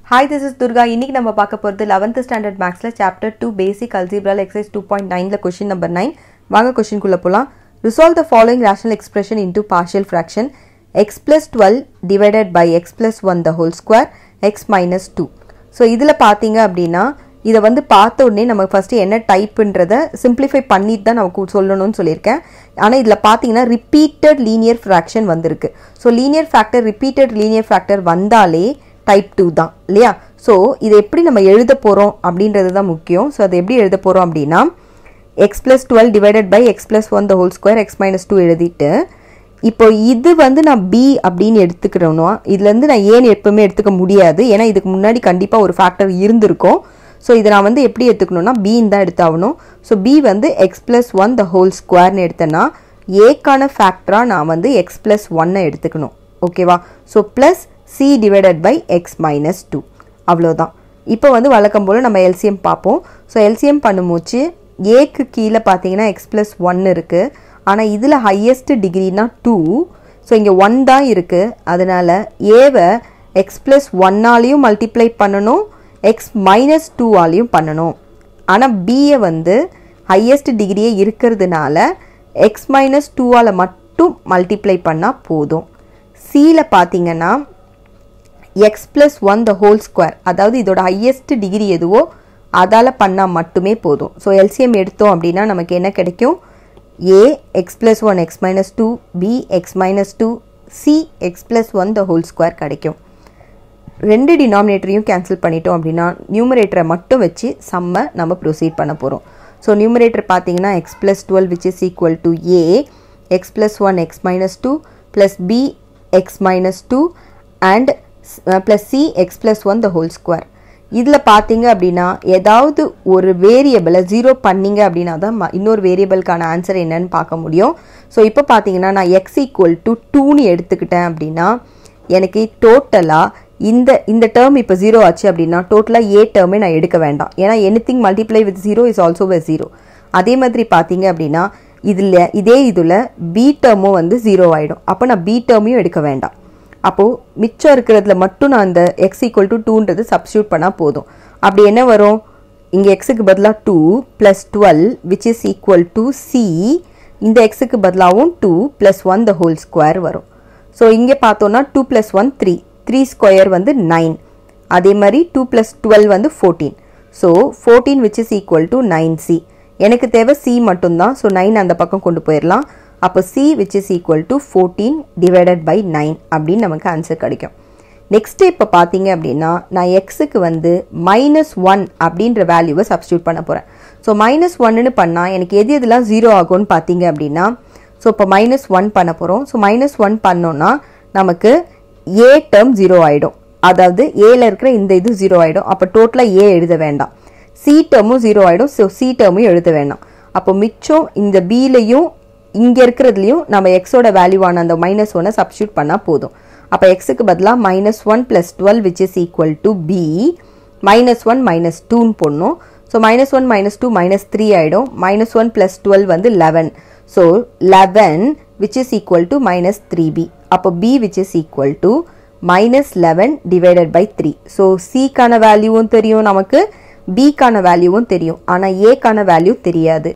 hi this is Durga இன்னைக்கு நம்ம பார்க்க போகிறது லெவன்த் ஸ்டாண்டர்ட் மேக்ஸில் சாப்டர் டூ பேசிக் அல்ஜிப்ரால் எக்ஸைஸ் டூ பாயிண்ட் நைனில் கொஷின் நம்பர் நைன் வாங்க கொஷின்குள்ளே போகலாம் resolve the following rational expression into partial fraction x plus twelve divided by x plus one the whole square x minus two so இதில் பார்த்தீங்க அப்படின்னா இதை வந்து பார்த்த உடனே நம்ம ஃபஸ்ட்டு என்ன டைப்புன்றதை சிம்பிளிஃபை பண்ணிட்டு தான் நமக்கு சொல்லணும்னு சொல்லியிருக்கேன் ஆனால் இதில் பார்த்தீங்கன்னா ரிப்பீட்டட் லீனியர் ஃப்ராக்ஷன் வந்திருக்கு so linear factor repeated linear factor வந்தாலே டைப் டூ தான் இல்லையா ஸோ இதை எப்படி நம்ம எழுத போகிறோம் அப்படின்றது தான் முக்கியம் ஸோ அதை எப்படி எழுத போகிறோம் அப்படின்னா x plus twelve divided by x plus one the whole square x minus two எழுதிட்டு இப்போ இது வந்து நான் பி அப்படின்னு எடுத்துக்கிறோன்னா இதுலேருந்து நான் ஏன் எப்பவுமே எடுத்துக்க முடியாது ஏன்னா இதுக்கு முன்னாடி கண்டிப்பாக ஒரு ஃபேக்டர் இருந்திருக்கும் ஸோ இதை நான் வந்து எப்படி எடுத்துக்கணும்னா பின்னு தான் எடுத்தாகணும் ஸோ பி வந்து x plus one the whole ஸ்கொயர்னு எடுத்தேன்னா ஏக்கான ஃபேக்டராக நான் வந்து எக்ஸ் ப்ளஸ் ஒன்னை எடுத்துக்கணும் ஓகேவா so plus C divided by x minus two அவ்வளோதான் இப்போ வந்து வழக்கம் போல் நம்ம எல்சிஎம் பார்ப்போம் ஸோ எல்சிஎம் பண்ணும்போச்சு ஏக்கு கீழே பார்த்தீங்கன்னா எக்ஸ் ப்ளஸ் ஒன் இருக்குது ஆனால் இதில் ஹையஸ்ட் டிகிரினா டூ ஸோ இங்கே ஒன் தான் இருக்குது அதனால் ஏவை எக்ஸ் ப்ளஸ் ஒன்னாலையும் மல்டிப்ளை பண்ணணும் எக்ஸ் மைனஸ் டூவாலையும் பண்ணணும் ஆனால் பியை வந்து ஹையஸ்ட் டிகிரியே இருக்கிறதுனால எக்ஸ் மைனஸ் டூவால் மட்டும் மல்டிப்ளை பண்ணால் போதும் சியில் பார்த்தீங்கன்னா x plus one the whole square அதாவது இதோட ஹையஸ்ட் டிகிரி எதுவோ அதால் பண்ணால் மட்டுமே போதும் ஸோ எல்சிஎம் எடுத்தோம் அப்படின்னா நமக்கு என்ன கிடைக்கும் A x plus one x minus two B x minus two C x plus one the whole square கிடைக்கும் ரெண்டு டினாமினேட்டரையும் கேன்சல் பண்ணிட்டோம் அப்படின்னா நியூமரேட்டரை மட்டும் வச்சு சம்மை நம்ம ப்ரொசீட் பண்ண போகிறோம் ஸோ நியூமரேட்டர் பார்த்தீங்கன்னா x plus twelve which is equal to A x plus one x minus two plus B x minus two and plus C x plus one the whole square இதில் பார்த்தீங்க அப்படின்னா ஏதாவது ஒரு வேரியபிளை zero பண்ணிங்க அப்படின்னா தான் இன்னொரு வேரியபிளுக்கான ஆன்சர் என்னன்னு பார்க்க முடியும் ஸோ இப்போ பார்த்தீங்கன்னா நான் எக்ஸ் ஈக்குவல் டு டூன்னு எடுத்துக்கிட்டேன் அப்படின்னா எனக்கு டோட்டலாக இந்த இந்த டேர்ம் இப்போ ஜீரோ ஆச்சு அப்படின்னா டோட்டலாக ஏ டேர்மே நான் எடுக்க வேண்டாம் ஏன்னா anything multiply with zero is also வெ ஜீரோ அதே மாதிரி பார்த்தீங்க அப்படின்னா இதில் இதே இதில் பி டேர்மும் வந்து ஜீரோ ஆகிடும் அப்போ நான் பி டேர்மையும் எடுக்க வேண்டாம் அப்போது மிச்சம் இருக்கிறதுல மட்டும் நான் அந்த எக்ஸ் ஈக்குவல் டு டூன்றது சப்ஸ்டியூட் பண்ணால் போதும் அப்படி என்ன வரும் இங்கே எக்ஸுக்கு பதிலாக two plus twelve which is equal to C இந்த எக்ஸுக்கு பதிலாகவும் two plus one the whole square வரும் ஸோ இங்கே பார்த்தோன்னா two plus one three three square வந்து நைன் அதே மாதிரி டூ ப்ளஸ் டுவெல் வந்து fourteen so fourteen which is equal to nine C எனக்கு தேவை சி மட்டும்தான் ஸோ நைன் அந்த பக்கம் கொண்டு போயிடலாம் அப்போ C which is equal to fourteen divided by nine அப்படின்னு நமக்கு ஆன்சர் கிடைக்கும் நெக்ஸ்ட்டு இப்போ பார்த்தீங்க அப்படின்னா நான் எக்ஸுக்கு வந்து மைனஸ் ஒன் அப்படின்ற வேல்யூவை சப்ஸ்டியூட் பண்ண போகிறேன் ஸோ மைனஸ் ஒன்னு பண்ணால் எனக்கு எது எதுலாம் ஜீரோ ஆகும்னு பார்த்தீங்க அப்படின்னா ஸோ இப்போ மைனஸ் ஒன் பண்ண போகிறோம் ஸோ மைனஸ் ஒன் பண்ணோன்னா நமக்கு ஏ டேர்ம் ஜீரோ ஆகிடும் அதாவது ஏல இருக்கிற இந்த இது ஜீரோ ஆகிடும் அப்போ டோட்டலாக ஏ எழுத வேண்டாம் சி டேர்மும் ஜீரோ ஆகிடும் ஸோ சி டேர்மும் எழுத வேண்டாம் அப்போ மிச்சம் இந்த பிலையும் இங்கே இருக்கிறதுலையும் நம்ம எக்ஸோட வேல்யூவான அந்த மைனஸ் ஒன்னை சப்ஸ்டியூட் பண்ணால் போதும் அப்போ எக்ஸுக்கு பதிலாக minus one plus twelve which is equal to B minus one minus டூன்னு போடணும் so minus one minus two minus three ஆகிடும் மைனஸ் ஒன் ப்ளஸ் டுவெல் வந்து eleven so eleven which is equal to minus three B அப்போ B which is equal to minus eleven divided by three so சிக்கான வேல்யூவும் தெரியும் நமக்கு பிக்கான வேல்யூவும் தெரியும் ஆனால் ஏக்கான வேல்யூ தெரியாது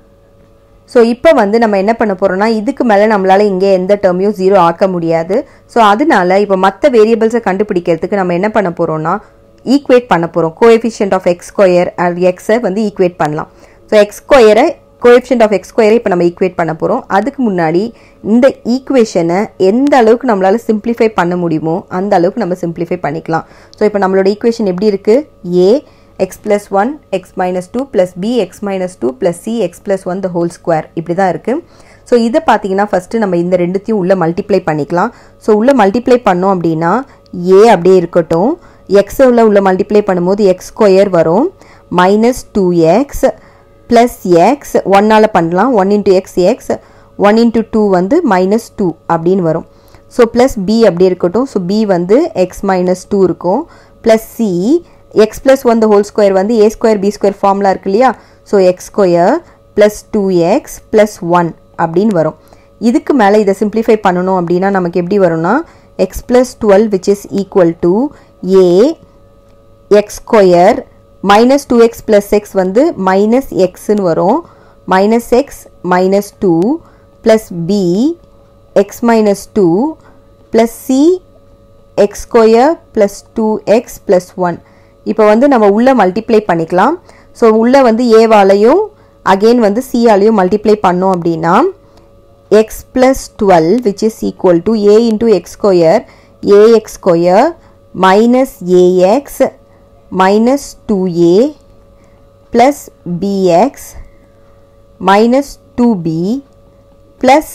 ஸோ இப்போ வந்து நம்ம என்ன பண்ண போகிறோம்னா இதுக்கு மேலே நம்மளால் இங்கே எந்த டேர்மையும் ஜீரோ ஆக்க முடியாது ஸோ அதனால இப்போ மற்ற வேரியபிள்ஸை கண்டுபிடிக்கிறதுக்கு நம்ம என்ன பண்ண போகிறோம்னா ஈக்குவேட் பண்ண போகிறோம் coefficient of x square and எக்ஸை வந்து ஈக்குவேட் பண்ணலாம் ஸோ எக்ஸ் ஸ்கொயரை கோஎஃபிஷியன்ட் ஆஃப் எக்ஸ் ஸ்கொயரை இப்போ நம்ம ஈக்குவேட் பண்ண போகிறோம் அதுக்கு முன்னாடி இந்த ஈக்குவேஷனை எந்த அளவுக்கு நம்மளால் சிம்பிளிஃபை பண்ண முடியுமோ அந்த அளவுக்கு நம்ம சிம்பிளிஃபை பண்ணிக்கலாம் ஸோ இப்போ நம்மளோட ஈக்குவேஷன் எப்படி இருக்குது A x plus one x minus two plus B x minus two plus C x plus one the whole square இப்படி தான் இருக்குது ஸோ இதை பார்த்தீங்கன்னா ஃபஸ்ட்டு நம்ம இந்த ரெண்டுத்தையும் உள்ளே மல்டிப்ளை பண்ணிக்கலாம் ஸோ உள்ளே மல்டிப்ளை பண்ணோம் அப்படின்னா ஏ அப்படியே இருக்கட்டும் எக்ஸை உள்ள உள்ள மல்டிப்ளை பண்ணும்போது எக்ஸ் ஸ்கொயர் வரும் minus two x plus x ஒன்னால் பண்ணலாம் one into x x one into two வந்து மைனஸ் டூ அப்படின்னு வரும் ஸோ ப்ளஸ் பி அப்படி இருக்கட்டும் ஸோ பி வந்து எக்ஸ் மைனஸ் டூ இருக்கும் plus C x plus one the whole square வந்து A square B square formula இருக்கு இல்லையா so x square plus two x plus one அப்படின்னு வரும் இதுக்கு மேலே இதை சிம்பிளிஃபை பண்ணணும் அப்படின்னா நமக்கு எப்படி வரும்னா x plus twelve which is equal to A x square minus two x plus x வந்து மைனஸ் எக்ஸ்ன்னு வரும் minus x minus two plus B x minus two plus C x square plus two x plus one இப்போ வந்து நம்ம உள்ளே multiply பண்ணிக்கலாம் so உள்ளே வந்து ஏவாலையும் அகெயின் வந்து சியாலையும் மல்டிப்ளை பண்ணோம் அப்படின்னா x plus twelve which is equal to A into x square A x square minus A x minus two A plus B x minus two B plus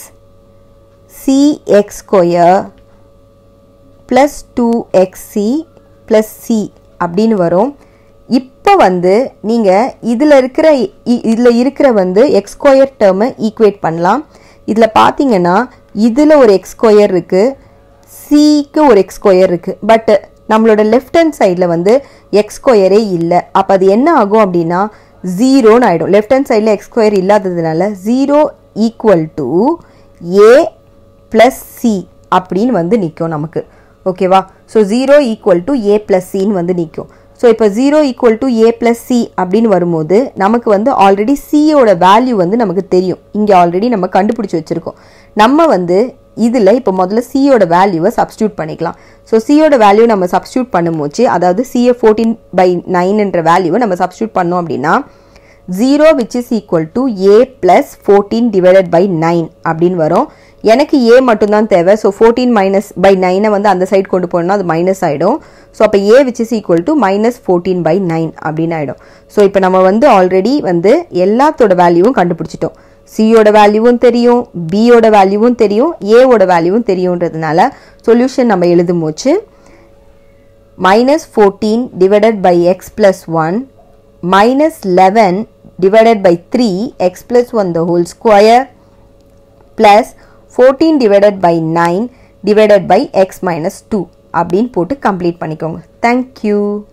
C x square plus two எக்ஸி plus C அப்படின்னு வரும் இப்போ வந்து நீங்கள் இதில் இருக்கிற இதில் இருக்கிற வந்து எக்ஸ் ஸ்கொயர் டேர்மை ஈக்குவேட் பண்ணலாம் இதில் பார்த்தீங்கன்னா இதில் ஒரு எக்ஸ் ஸ்கொயர் இருக்குது சிக்கு ஒரு எக்ஸ் ஸ்கொயர் இருக்குது பட் நம்மளோட லெஃப்ட் ஹேண்ட் சைடில் வந்து எக்ஸ் ஸ்கொயரே இல்லை அப்போ அது என்ன ஆகும் அப்படின்னா ஜீரோன்னு ஆகிடும் லெஃப்ட் ஹேண்ட் சைடில் எக்ஸ் ஸ்கொயர் இல்லாததுனால zero equal to A plus C அப்படின்னு வந்து நிற்கும் நமக்கு ஓகேவா so zero equal to A plus சின்னு வந்து நிற்கும் ஸோ இப்போ zero equal to A plus C அப்படின்னு வரும்போது நமக்கு வந்து ஆல்ரெடி சியோட வேல்யூ வந்து நமக்கு தெரியும் இங்கே ஆல்ரெடி நம்ம கண்டுபிடிச்சி வச்சுருக்கோம் நம்ம வந்து இதில் இப்போ முதல்ல சியோட வேல்யூவை சப்ஸ்டியூட் பண்ணிக்கலாம் ஸோ சியோட வேல்யூ நம்ம சப்ஸ்டியூட் பண்ணும்போச்சு அதாவது சிஏ ஃபோர்டீன் பை நைன்ன்ற வேல்யூவை நம்ம சப்ஸ்டியூட் பண்ணோம் அப்படின்னா zero which is equal to A plus fourteen divided by nine அப்படின்னு வரும் எனக்கு ஏ மட்டும்தான் தேவை ஸோ ஃபோர்டீன் மைனஸ் பை நைனை வந்து அந்த சைடு கொண்டு போனோம்னா அது மைனஸ் ஆகிடும் ஸோ அப்போ A which is equal to minus fourteen by nine அப்படின்னு ஆகிடும் ஸோ இப்போ நம்ம வந்து ஆல்ரெடி வந்து எல்லாத்தோட வேல்யூவும் கண்டுபிடிச்சிட்டோம் சியோட வேல்யூவும் தெரியும் பியோட வேல்யூவும் தெரியும் ஏவோட வேல்யூவும் தெரியுன்றதுனால சொல்யூஷன் நம்ம எழுதும் போச்சு minus fourteen divided by x plus one minus 11 divided by 3 x plus 1 the whole square plus 14 divided by 9 divided by x minus 2 அப்படின்னு போட்டு கம்ப்ளீட் பண்ணிக்கோங்க தேங்க்யூ